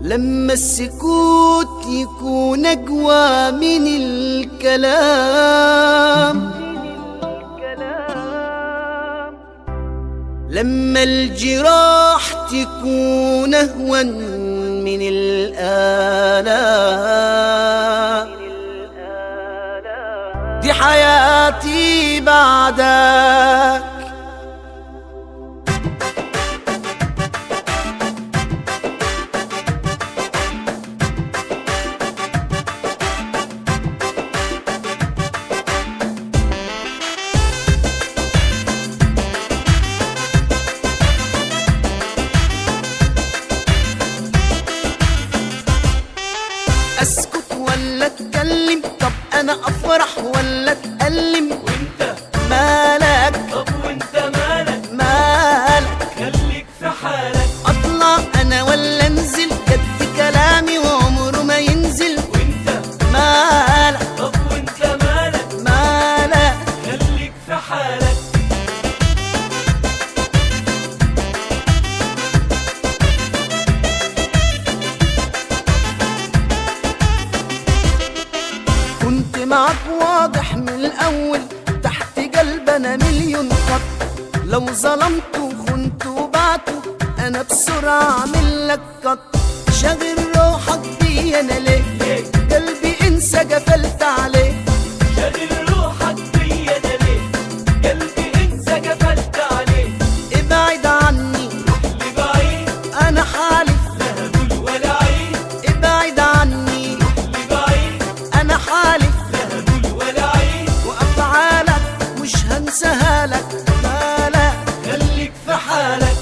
لما السكوت يكون أقوى من الكلام لما الجراح تكون أهون من الآلام دي حياتي بعدك اسكت ولا اتكلم طب انا افرح ولا اتألم وانت مالك طب وانت مالك مالك خليك في حالك اطلع انا ولا انزل جد كلامي وعمره ما ينزل وانت مالك طب وانت مالك مالك خليك في حالك كنت معك واضح من الاول تحت قلبنا مليون خط لو ظلمت وخنت وبعته انا بسرعة اعمل لك قط شغل روحك بي انا ليه ليه قلبي انسى قفلت عليه شاغل روحك بيا ده ليه قلبي انسى قفلت عليه ابعد عني اللي بعيد انا حالف لا هقول ولا عيد ابعد عني اللي بعيد انا حالف لا هقول ولا عيد وافعالك مش هنساها لك مالك خليك في حالك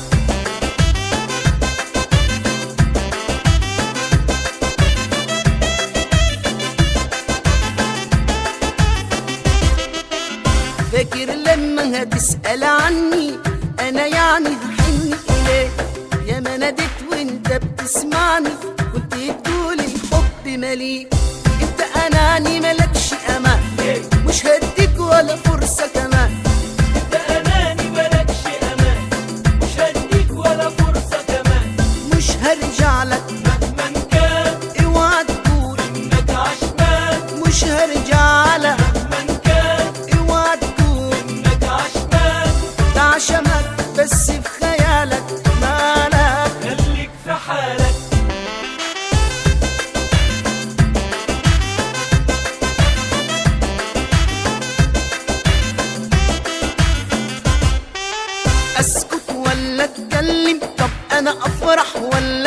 فاكر لما هتسأل عني أنا يعني هحن إليك يا ما ناديت وأنت بتسمعني كنت تقول الحب مليء أنت أناني ملكش أمان ليه مش هديك ولا فرصة كمان انت اناني مالكش امان مش هديك ولا فرصة كمان مش هرجع لك مهما كان اوعى تقول انك عشمان مش هرجع لك مهما كان اوعى تقول انك عشمان ده عشمك بس في خيالك مالك خليك في حالك اسكت ولا اتكلم طب انا افرح ولا